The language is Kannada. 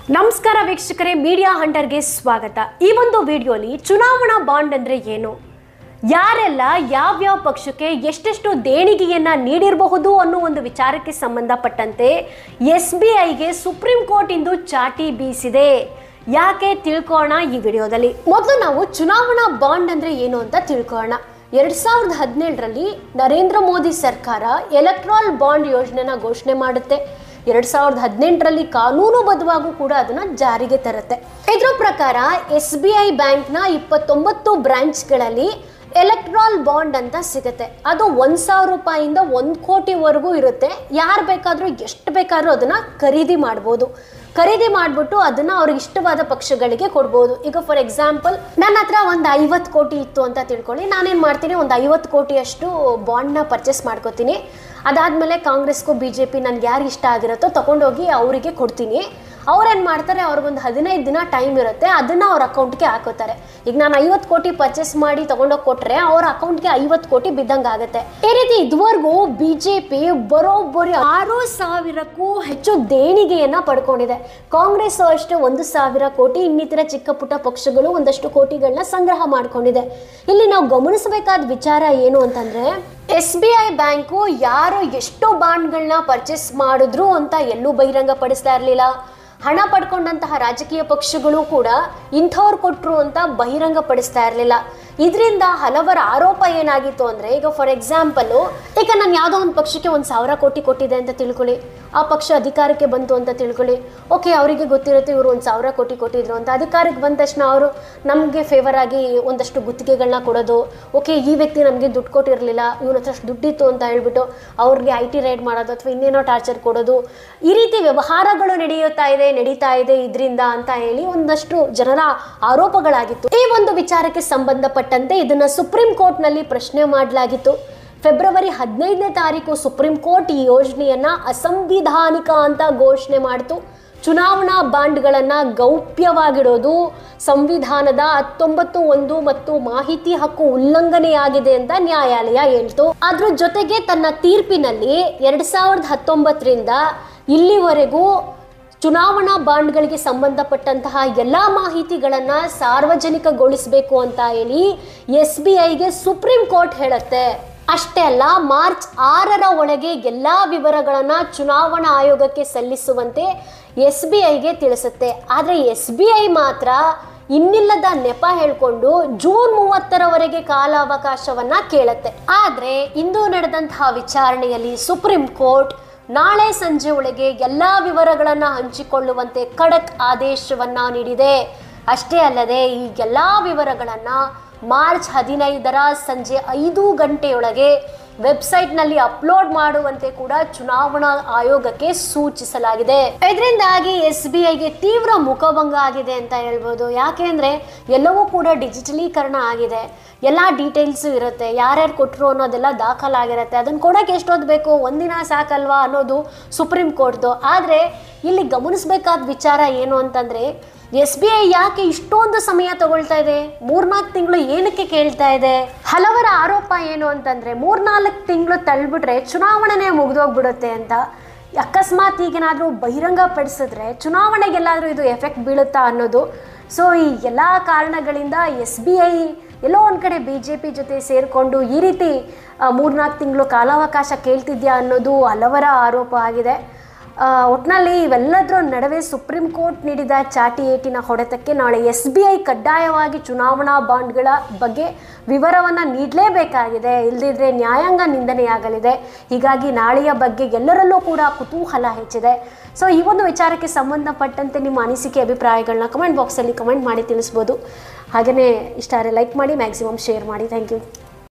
ನಮಸ್ಕಾರ ವೀಕ್ಷಕರೇ ಮೀಡಿಯಾ ಹಂಟರ್ಗೆ ಸ್ವಾಗತ ಈ ಒಂದು ವಿಡಿಯೋಲಿ ಚುನಾವಣಾ ಬಾಂಡ್ ಅಂದ್ರೆ ಏನು ಯಾರೆಲ್ಲ ಯಾವ್ಯಾವ ಪಕ್ಷಕ್ಕೆ ಎಷ್ಟೆಷ್ಟು ದೇಣಿಗೆಯನ್ನ ನೀಡಿರಬಹುದು ಅನ್ನೋ ಒಂದು ವಿಚಾರಕ್ಕೆ ಸಂಬಂಧಪಟ್ಟಂತೆ ಎಸ್ ಬಿ ಐಗೆ ಸುಪ್ರೀಂ ಕೋರ್ಟ್ ಇಂದು ಚಾಟಿ ಬೀಸಿದೆ ಯಾಕೆ ತಿಳ್ಕೋಣ ಈ ವಿಡಿಯೋದಲ್ಲಿ ಮೊದಲು ನಾವು ಚುನಾವಣಾ ಬಾಂಡ್ ಅಂದ್ರೆ ಏನು ಅಂತ ತಿಳ್ಕೋಣ ಎರಡ್ ಸಾವಿರದ ಹದಿನೇಳರಲ್ಲಿ ನರೇಂದ್ರ ಮೋದಿ ಸರ್ಕಾರ ಎಲೆಕ್ಟ್ರಾಲ್ ಬಾಂಡ್ ಯೋಜನೆನ ಘೋಷಣೆ ಮಾಡುತ್ತೆ ಎರಡ್ ಸಾವಿರದ ಹದಿನೆಂಟರಲ್ಲಿ ಕಾನೂನುಬದ್ಧವಾಗೂ ಕೂಡ ಅದನ್ನ ಜಾರಿಗೆ ತರುತ್ತೆ ಇದ್ರ ಪ್ರಕಾರ ಎಸ್ ಬಿ ಐ ಬ್ಯಾಂಕ್ನ ಇಪ್ಪತ್ತೊಂಬತ್ತು ಬ್ರಾಂಚ್ಗಳಲ್ಲಿ ಎಲೆಕ್ಟ್ರಾಲ್ ಬಾಂಡ್ ಅಂತ ಸಿಗುತ್ತೆ ಅದು ಒಂದ್ ಸಾವಿರ ರೂಪಾಯಿಂದ ಒಂದು ಕೋಟಿವರೆಗೂ ಇರುತ್ತೆ ಯಾರು ಬೇಕಾದರೂ ಎಷ್ಟು ಬೇಕಾದ್ರೂ ಅದನ್ನ ಖರೀದಿ ಮಾಡ್ಬೋದು ಖರೀದಿ ಮಾಡಿಬಿಟ್ಟು ಅದನ್ನ ಅವ್ರಿಗೆ ಇಷ್ಟವಾದ ಪಕ್ಷಗಳಿಗೆ ಕೊಡ್ಬೋದು ಈಗ ಫಾರ್ ಎಕ್ಸಾಂಪಲ್ ನನ್ನ ಹತ್ರ ಒಂದು ಐವತ್ತು ಕೋಟಿ ಇತ್ತು ಅಂತ ತಿಳ್ಕೊಳ್ಳಿ ನಾನೇನು ಮಾಡ್ತೀನಿ ಒಂದು ಐವತ್ತು ಕೋಟಿಯಷ್ಟು ಬಾಂಡ್ನ ಪರ್ಚೇಸ್ ಮಾಡ್ಕೋತೀನಿ ಅದಾದಮೇಲೆ ಕಾಂಗ್ರೆಸ್ಗೂ ಬಿ ಜೆ ಪಿ ನನ್ಗೆ ಯಾರು ಇಷ್ಟ ಆಗಿರುತ್ತೋ ತೊಗೊಂಡೋಗಿ ಅವರಿಗೆ ಕೊಡ್ತೀನಿ ಅವ್ರೇನು ಮಾಡ್ತಾರೆ ಅವ್ರಿಗೊಂದು ಹದಿನೈದು ದಿನ ಟೈಮ್ ಇರುತ್ತೆ ಅದನ್ನ ಅವ್ರ ಅಕೌಂಟ್ಗೆ ಹಾಕೋತಾರೆ ಈಗ ನಾನು ಐವತ್ತು ಕೋಟಿ ಪರ್ಚೇಸ್ ಮಾಡಿ ತಗೊಂಡೋಗಿ ಕೊಟ್ರೆ ಅವ್ರ ಅಕೌಂಟ್ಗೆ ಐವತ್ತು ಕೋಟಿ ಬಿದ್ದಂಗೆ ಆಗುತ್ತೆ ಈ ರೀತಿ ಇದುವರೆಗೂ ಬಿ ಜೆ ಪಿ ಬರೋಬ್ಬರಿ ಆರು ಸಾವಿರಕ್ಕೂ ಹೆಚ್ಚು ದೇಣಿಗೆಯನ್ನ ಪಡ್ಕೊಂಡಿದೆ ಕಾಂಗ್ರೆಸ್ ಅಷ್ಟೇ ಒಂದು ಸಾವಿರ ಕೋಟಿ ಇನ್ನಿತರ ಚಿಕ್ಕ ಪುಟ್ಟ ಪಕ್ಷಗಳು ಒಂದಷ್ಟು ಕೋಟಿಗಳನ್ನ ಸಂಗ್ರಹ ಮಾಡ್ಕೊಂಡಿದೆ ಇಲ್ಲಿ ನಾವು ಗಮನಿಸಬೇಕಾದ ವಿಚಾರ ಏನು ಅಂತಂದ್ರೆ ಎಸ್ ಬಿ ಐ ಬ್ಯಾಂಕು ಯಾರು ಎಷ್ಟು ಬಾಂಡ್ಗಳನ್ನ ಪರ್ಚೇಸ್ ಮಾಡಿದ್ರು ಅಂತ ಎಲ್ಲೂ ಬಹಿರಂಗ ಪಡಿಸ್ತಾ ಇರಲಿಲ್ಲ ಹಣ ಪಡ್ಕೊಂಡಂತಹ ರಾಜಕೀಯ ಪಕ್ಷಗಳು ಕೂಡ ಇಂಥವ್ರು ಕೊಟ್ಟರು ಅಂತ ಬಹಿರಂಗ ಪಡಿಸ್ತಾ ಇರಲಿಲ್ಲ ಇದರಿಂದ ಹಲವರ ಆರೋಪ ಏನಾಗಿತ್ತು ಅಂದರೆ ಈಗ ಫಾರ್ ಎಕ್ಸಾಂಪಲು ಈಗ ನಾನು ಯಾವುದೋ ಒಂದು ಪಕ್ಷಕ್ಕೆ ಒಂದು ಸಾವಿರ ಕೋಟಿ ಕೊಟ್ಟಿದೆ ಅಂತ ತಿಳ್ಕೊಳ್ಳಿ ಆ ಪಕ್ಷ ಅಧಿಕಾರಕ್ಕೆ ಬಂತು ಅಂತ ತಿಳ್ಕೊಳ್ಳಿ ಓಕೆ ಅವರಿಗೆ ಗೊತ್ತಿರುತ್ತೆ ಇವರು ಒಂದು ಸಾವಿರ ಕೋಟಿ ಕೊಟ್ಟಿದ್ರು ಅಂತ ಅಧಿಕಾರಕ್ಕೆ ಬಂದ ತಕ್ಷಣ ಅವರು ನಮಗೆ ಫೇವರ್ ಆಗಿ ಒಂದಷ್ಟು ಗುತ್ತಿಗೆಗಳನ್ನ ಕೊಡೋದು ಓಕೆ ಈ ವ್ಯಕ್ತಿ ನಮಗೆ ದುಡ್ಡು ಕೊಟ್ಟಿರಲಿಲ್ಲ ಇವನ ಹತ್ರ ಅಷ್ಟು ದುಡ್ಡಿತ್ತು ಅಂತ ಹೇಳ್ಬಿಟ್ಟು ಅವ್ರಿಗೆ ಐ ಟಿ ರೈಡ್ ಮಾಡೋದು ಅಥವಾ ಇನ್ನೇನೋ ಟಾರ್ಚರ್ ಕೊಡೋದು ಈ ರೀತಿ ವ್ಯವಹಾರಗಳು ನಡೆಯುತ್ತಾ ಇದೆ ನಡೀತಾ ಇದೆ ಇದರಿಂದ ಅಂತ ಹೇಳಿ ಒಂದಷ್ಟು ಜನರ ಆರೋಪಗಳಾಗಿತ್ತು ಈ ಒಂದು ವಿಚಾರಕ್ಕೆ ಸಂಬಂಧಪಟ್ಟಂತೆ ಇದನ್ನ ಸುಪ್ರೀಂ ಕೋರ್ಟ್ನಲ್ಲಿ ಪ್ರಶ್ನೆ ಮಾಡಲಾಗಿತ್ತು ಫೆಬ್ರವರಿ ಹದಿನೈದನೇ ತಾರೀಕು ಸುಪ್ರೀಂ ಕೋರ್ಟ್ ಈ ಯೋಜನೆಯನ್ನ ಅಸಂವಿಧಾನಿಕ ಅಂತ ಘೋಷಣೆ ಮಾಡಿತು ಚುನಾವಣಾ ಬಾಂಡ್ಗಳನ್ನ ಗೌಪ್ಯವಾಗಿಡೋದು ಸಂವಿಧಾನದ ಹತ್ತೊಂಬತ್ತು ಒಂದು ಮತ್ತು ಮಾಹಿತಿ ಹಕ್ಕು ಉಲ್ಲಂಘನೆಯಾಗಿದೆ ಅಂತ ನ್ಯಾಯಾಲಯ ಹೇಳ್ತು ಅದ್ರ ಜೊತೆಗೆ ತನ್ನ ತೀರ್ಪಿನಲ್ಲಿ ಎರಡ್ ಸಾವಿರದ ಹತ್ತೊಂಬತ್ತರಿಂದ ಇಲ್ಲಿವರೆಗೂ ಚುನಾವಣಾ ಬಾಂಡ್ಗಳಿಗೆ ಸಂಬಂಧಪಟ್ಟಂತಹ ಎಲ್ಲ ಮಾಹಿತಿಗಳನ್ನ ಸಾರ್ವಜನಿಕಗೊಳಿಸಬೇಕು ಅಂತ ಹೇಳಿ ಎಸ್ ಬಿ ಐಗೆ ಸುಪ್ರೀಂ ಕೋರ್ಟ್ ಹೇಳುತ್ತೆ ಅಷ್ಟೇ ಅಲ್ಲ ಮಾರ್ಚ್ ಆರರ ಒಳಗೆ ಎಲ್ಲ ವಿವರಗಳನ್ನ ಚುನಾವಣಾ ಆಯೋಗಕ್ಕೆ ಸಲ್ಲಿಸುವಂತೆ ಎಸ್ ಬಿ ಐಗೆ ತಿಳಿಸುತ್ತೆ ಆದರೆ ಎಸ್ ಬಿ ಐ ಮಾತ್ರ ಇನ್ನಿಲ್ಲದ ನೆಪ ಹೇಳ್ಕೊಂಡು ಜೂನ್ ಮೂವತ್ತರವರೆಗೆ ಕಾಲಾವಕಾಶವನ್ನ ಕೇಳುತ್ತೆ ಆದ್ರೆ ಇಂದು ನಡೆದಂತಹ ವಿಚಾರಣೆಯಲ್ಲಿ ಸುಪ್ರೀಂ ಕೋರ್ಟ್ ನಾಳೆ ಸಂಜೆ ಒಳಗೆ ಎಲ್ಲ ವಿವರಗಳನ್ನು ಹಂಚಿಕೊಳ್ಳುವಂತೆ ಖಡಕ್ ಆದೇಶವನ್ನ ನೀಡಿದೆ ಅಷ್ಟೇ ಅಲ್ಲದೆ ಈ ಎಲ್ಲ ವಿವರಗಳನ್ನು ಮಾರ್ಚ್ ಹದಿನೈದರ ಸಂಜೆ ಐದು ಗಂಟೆಯೊಳಗೆ ವೆಬ್ಸೈಟ್ನಲ್ಲಿ ಅಪ್ಲೋಡ್ ಮಾಡುವಂತೆ ಕೂಡ ಚುನಾವಣಾ ಆಯೋಗಕ್ಕೆ ಸೂಚಿಸಲಾಗಿದೆ ಇದರಿಂದಾಗಿ ಎಸ್ ಬಿ ಐಗೆ ತೀವ್ರ ಮುಖಭಂಗ ಆಗಿದೆ ಅಂತ ಹೇಳ್ಬೋದು ಯಾಕೆಂದ್ರೆ ಎಲ್ಲವೂ ಕೂಡ ಡಿಜಿಟಲೀಕರಣ ಆಗಿದೆ ಎಲ್ಲ ಡೀಟೇಲ್ಸು ಇರುತ್ತೆ ಯಾರ್ಯಾರು ಕೊಟ್ಟರು ಅನ್ನೋದೆಲ್ಲ ದಾಖಲಾಗಿರುತ್ತೆ ಅದನ್ನು ಕೊಡೋಕೆ ಎಷ್ಟೊತ್ತು ಬೇಕು ಒಂದಿನ ಸಾಕಲ್ವಾ ಅನ್ನೋದು ಸುಪ್ರೀಂ ಕೋರ್ಟ್ದು ಆದರೆ ಇಲ್ಲಿ ಗಮನಿಸಬೇಕಾದ ವಿಚಾರ ಏನು ಅಂತಂದರೆ ಎಸ್ ಬಿ ಐ ಯಾಕೆ ಇಷ್ಟೊಂದು ಸಮಯ ತಗೊಳ್ತಾ ಇದೆ ಮೂರ್ನಾಲ್ಕು ತಿಂಗಳು ಏನಕ್ಕೆ ಕೇಳ್ತಾ ಇದೆ ಹಲವರ ಆರೋಪ ಏನು ಅಂತಂದ್ರೆ ಮೂರ್ನಾಲ್ಕು ತಿಂಗಳು ತಳ್ಳಿಬಿಟ್ರೆ ಚುನಾವಣೆನೇ ಮುಗಿದೋಗ್ಬಿಡುತ್ತೆ ಅಂತ ಅಕಸ್ಮಾತ್ ಈಗೇನಾದರೂ ಬಹಿರಂಗ ಪಡಿಸಿದ್ರೆ ಚುನಾವಣೆಗೆಲ್ಲಾದರೂ ಇದು ಎಫೆಕ್ಟ್ ಬೀಳುತ್ತಾ ಅನ್ನೋದು ಸೊ ಈ ಎಲ್ಲ ಕಾರಣಗಳಿಂದ ಎಸ್ ಬಿ ಐ ಎಲ್ಲೋ ಒಂದು ಕಡೆ ಬಿ ಜೆ ಪಿ ಜೊತೆ ಸೇರಿಕೊಂಡು ಈ ರೀತಿ ಮೂರ್ನಾಲ್ಕು ತಿಂಗಳು ಕಾಲಾವಕಾಶ ಕೇಳ್ತಿದ್ಯಾ ಅನ್ನೋದು ಹಲವರ ಆರೋಪ ಆಗಿದೆ ಆ, ಒಟ್ನಲ್ಲಿ ಇವೆಲ್ಲದರ ನಡುವೆ ಸುಪ್ರೀಂ ಕೋರ್ಟ್ ನೀಡಿದ ಚಾಟಿ ಏಟಿನ ಹೊಡೆತಕ್ಕೆ ನಾಳೆ ಎಸ್ ಬಿ ಐ ಕಡ್ಡಾಯವಾಗಿ ಚುನಾವಣಾ ಬಾಂಡ್ಗಳ ಬಗ್ಗೆ ವಿವರವನ್ನು ನೀಡಲೇಬೇಕಾಗಿದೆ ಇಲ್ಲದಿದ್ದರೆ ನ್ಯಾಯಾಂಗ ನಿಂದನೆಯಾಗಲಿದೆ ಹೀಗಾಗಿ ನಾಳೆಯ ಬಗ್ಗೆ ಎಲ್ಲರಲ್ಲೂ ಕೂಡ ಕುತೂಹಲ ಹೆಚ್ಚಿದೆ ಸೊ ಈ ಒಂದು ವಿಚಾರಕ್ಕೆ ಸಂಬಂಧಪಟ್ಟಂತೆ ನಿಮ್ಮ ಅನಿಸಿಕೆ ಅಭಿಪ್ರಾಯಗಳನ್ನ ಕಮೆಂಟ್ ಬಾಕ್ಸಲ್ಲಿ ಕಮೆಂಟ್ ಮಾಡಿ ತಿಳಿಸ್ಬೋದು ಹಾಗೆಯೇ ಇಷ್ಟ ಲೈಕ್ ಮಾಡಿ ಮ್ಯಾಕ್ಸಿಮಮ್ ಶೇರ್ ಮಾಡಿ ಥ್ಯಾಂಕ್ ಯು